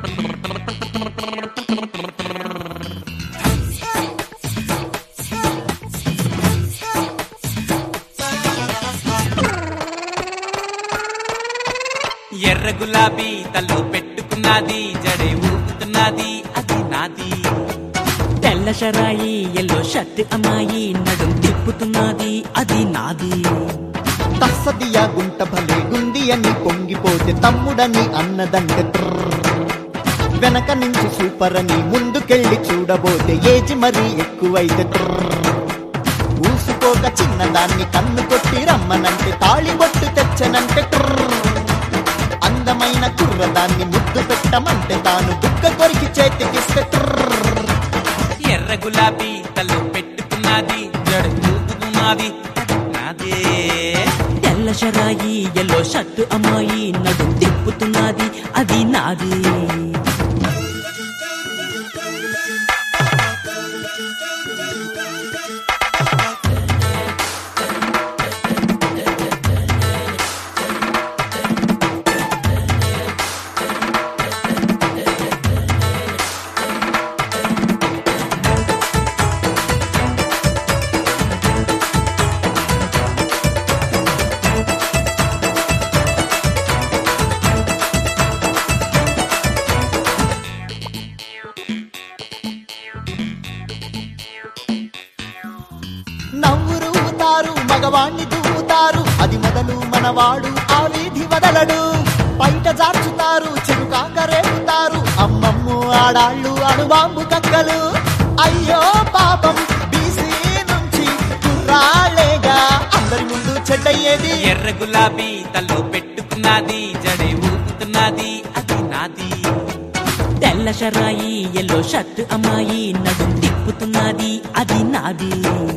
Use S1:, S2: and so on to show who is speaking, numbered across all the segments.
S1: ఎర్ర గులాబీ తల్లో పెట్టుకున్నది జడే ఊపుతున్నది అది నాది
S2: తెల్ల షరాయి ఎల్లో షర్ట్ అమ్మాయి నడుం తిప్పుతున్నది అది నాది
S3: తస్సదియా గుంట భలే గుంది అని పొంగిపోతే తమ్ముడని అన్నదంటే ట్రర్. వెనక నుంచి సూపర్ అని ముందుకెళ్ళి చూడబోతే ఏజ్ మరీ ఎక్కువైతే ట్రర్. ఊసుకోక చిన్నదాన్ని కన్ను కొట్టి రమ్మనంటే తాళి బొట్టు తెచ్చనంటే ట్రర్. అందమైన కుర్రదాన్ని ముద్దు పెట్టమంటే తాను దుక్క కొరికి చేతికిస్తే ట్రర్.
S1: ఎర్ర గులాబీ తల్లో పెట్టుకున్నది జడే ఊపుతున్నది అది నాదే
S2: తెల్ల షరాయి ఎల్లో షర్ట్ అమ్మాయి నడుం తిప్పుతున్నది అది నాది
S3: నవ్వురుతారు మగవాణ్ణి దువ్వుతారు అది మొదలు మనవాడు ఆ వీధి వదలడు బయట జార్చుతారు చెరుకాక రేపుతారు అమ్మమ్ము ఆడాళ్ళు అణుబాంబు కక్కలు అయ్యో పాపం బీసీ నుంచి కుర్రాళ్ళేగా అందరి ముందు చెడ్డయ్యేది
S1: ఎర్ర గులాబీ తల్లో పెట్టుకున్నది జడే ఊపుతున్నది అది నాది
S2: తెల్ల షరాయి ఎల్లో షర్ట్ అమ్మాయి నడుం తిప్పుతున్నది అది నాది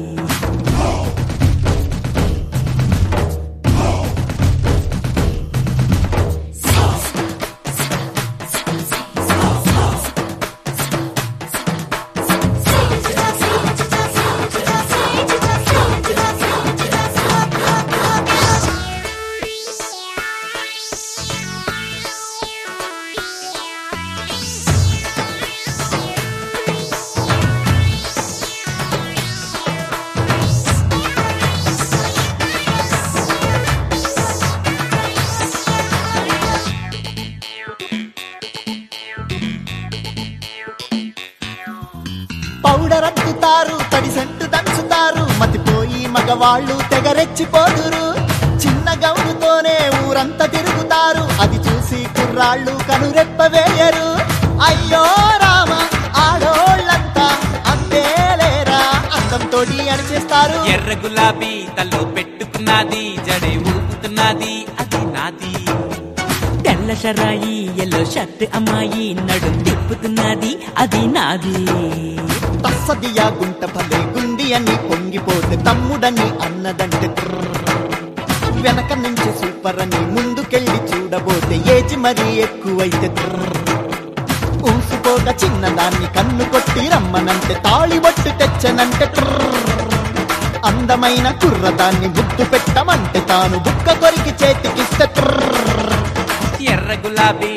S3: పౌడర్ అద్దుతారు తడి సెంటు దంచుతారు మతిపోయి మగవాళ్ళు తెగరెచ్చిపోదురు చిన్న గౌనుతోనే ఊరంతా తిరుగుతారు అది చూసి కుర్రాళ్ళు కనురెప్ప వేయరు అయ్యో రామ ఆడోళ్ళంతా అంతేలేరా అందంతోటి అనిచేస్తారు
S1: ఎర్ర గులాబీ తల్లో పెట్టుకున్నది జడే ఊపుతున్నది అది నాది
S2: తెల్ల షరాయి ఎల్లో షర్ట్ అమ్మాయి నడుం తిప్పుతున్నది అది నాది
S3: తస్సదియా గుంట భలే గుంది అని పొంగిపోతే తమ్ముడని అన్నదంటే ట్రర్. వెనక నుంచి సూపర్ అని ముందుకెళ్ళి చూడబోతే ఏజ్ మరీ ఎక్కువైతే ట్రర్. ఊసుకోక చిన్నదాన్ని కన్ను కొట్టి రమ్మనంటే తాళి బొట్టు తెచ్చనంటే ట్రర్. అందమైన కుర్రదాన్ని ముద్దు పెట్టమంటే తాను బుక్క కొరికి చేతికిస్తే ట్రర్.
S1: ఎర్ర గులాబీ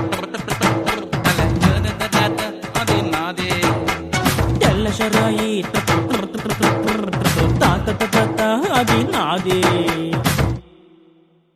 S1: అది నాదే
S2: తెల్ల షరాయి త- త- త- త- త- త- త- త- త- త- త- అది నాది